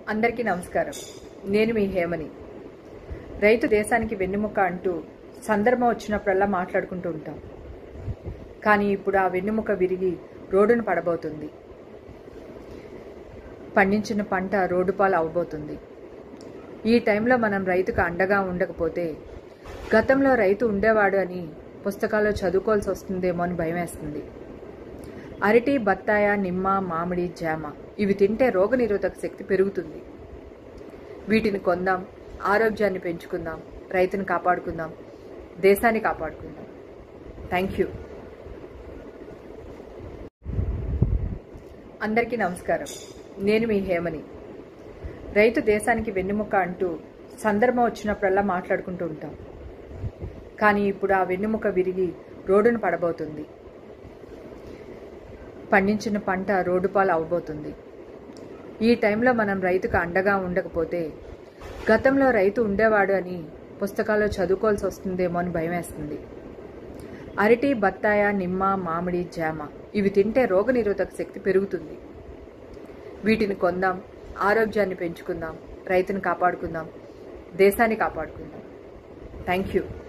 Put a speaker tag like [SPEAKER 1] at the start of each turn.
[SPEAKER 1] అందరికీ నమస్కారం నేను మీ హేమని రైతు దేశానికి వెన్నెముక అంటూ సందర్భం వచ్చినప్పుడల్లా మాట్లాడుకుంటూ ఉంటాం కానీ ఇప్పుడు ఆ వెన్నెముక విరిగి రోడ్డును పడబోతుంది పండించిన పంట రోడ్డు పాలు అవ్వబోతుంది ఈ టైంలో మనం రైతుకు అండగా ఉండకపోతే గతంలో రైతు ఉండేవాడు అని పుస్తకాల్లో చదువుకోవాల్సి వస్తుందేమో అని భయం వేస్తుంది అరటి బత్తాయ నిమ్మ మామిడి జామ ఇవి తింటే రోగనిరోధక శక్తి పెరుగుతుంది వీటిని కొందాం ఆరోగ్యాన్ని పెంచుకుందాం రైతుని కాపాడుకుందాం దేశాన్ని కాపాడుకుందాం థ్యాంక్ యూ అందరికీ నమస్కారం నేను మీ హేమని రైతు దేశానికి వెన్నెముక అంటూ సందర్భం వచ్చినప్పుడల్లా మాట్లాడుకుంటూ ఉంటాం కానీ ఇప్పుడు ఆ వెన్నెముక విరిగి రోడ్డును పడబోతుంది పండించిన పంట రోడ్డు పాలు అవ్వబోతుంది ఈ టైంలో మనం రైతుకు అండగా ఉండకపోతే గతంలో రైతు ఉండేవాడు అని పుస్తకాల్లో చదువుకోవాల్సి వస్తుందేమో అని భయం వేస్తుంది అరటి బత్తాయ నిమ్మ మామిడి జామ ఇవి తింటే రోగనిరోధక శక్తి పెరుగుతుంది వీటిని కొందాం ఆరోగ్యాన్ని పెంచుకుందాం రైతుని కాపాడుకుందాం దేశాన్ని కాపాడుకుందాం థ్యాంక్ యూ